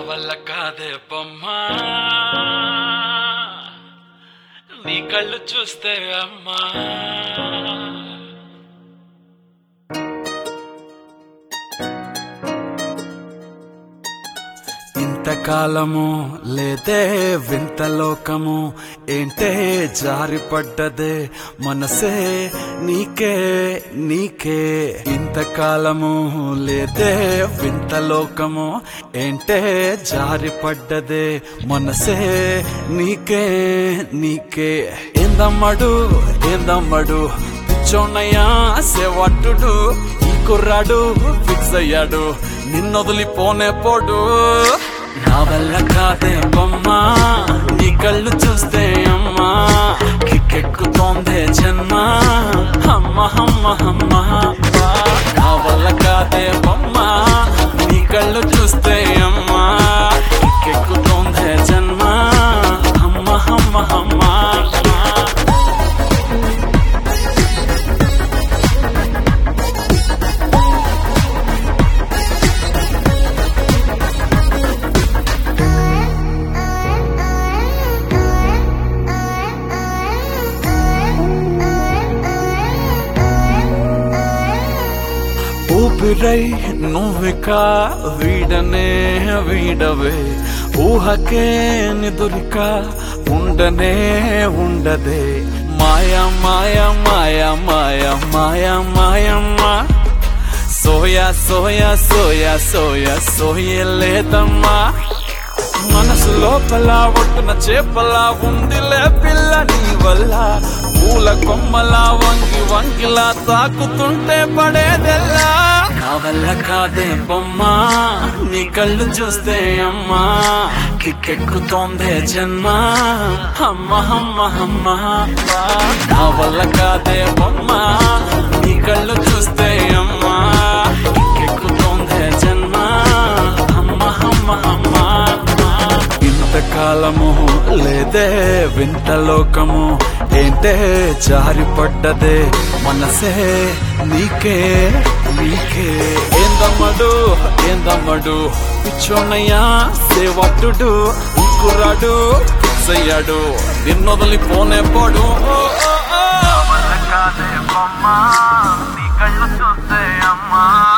వల్ల కాదే బొమ్మా నీ కళ్ళు చూస్తే అమ్మా ఇంతకాలము లేదే వింత లోకము ఏంటే జారిపడ్డదే మనసే నీకే నీకే ఇంతకాలము లేదే వింత లోకము ఏంటే జారిపడ్డదే మనసే నీకే నీకే ఏందమ్మడు ఏందమ్మడు పిచ్చోన్నయ్యా సేవట్టుడు ఈ కుర్రాడు ఫిక్స్ అయ్యాడు నిన్నొదిలిపోనే పోడు నా వల్ల కాదే బొమ్మా నీ కళ్ళు చూస్తే అమ్మా కిక్కెక్కుతోందే జన్మ అమ్మ అమ్మ అమ్మ నా వల్ల కాదే బొమ్మా నీ కళ్ళు చూస్తే అమ్మా కిక్కెక్కుతోందే జన్మ అమ్మ అమ్మ అమ్మ ఊపిరై నువ్విక వీడనే వీడవే ఊహకే నిదురిక ఉండనే ఉండదే మాయా మాయా మాయా మాయా మాయా మాయమ్మా సోయా సోయా సోయా సోయా సోయలేదమ్మా మనసు లోపల ఒట్టున చేపలా ఉందిలే పిల్ల నీ వల్ల పూల కొమ్మలా వంగి వంగిలా తాకుతుంటే పడేదెల్లా నా వల్ల కాదే బొమ్మా నీ కళ్ళు చూస్తే అమ్మా కిక్కెక్కుతోందే జన్మ అమ్మ అమ్మ అమ్మ నా వల్ల కాదే బొమ్మా నీ కళ్ళు చూస్తే అమ్మా కిక్కెక్కుతోందే జన్మ అమ్మ అమ్మ అమ్మ ఇంతకాలము లేదే వింత లోకము ఏంటే జారిపడ్డదే మనసే నీకే నీకే ఏందమ్మడు ఏందమ్మడు పిచ్చోనయ్యా సేవట్టుడు కుర్రాడు ఫిక్స్ అయ్యాడు నిన్నొదలిపోనే పోడు ఓ, ఓ, ఓ. కాదే బొమ్మ నీ కళ్ళు చూస్తే అమ్మా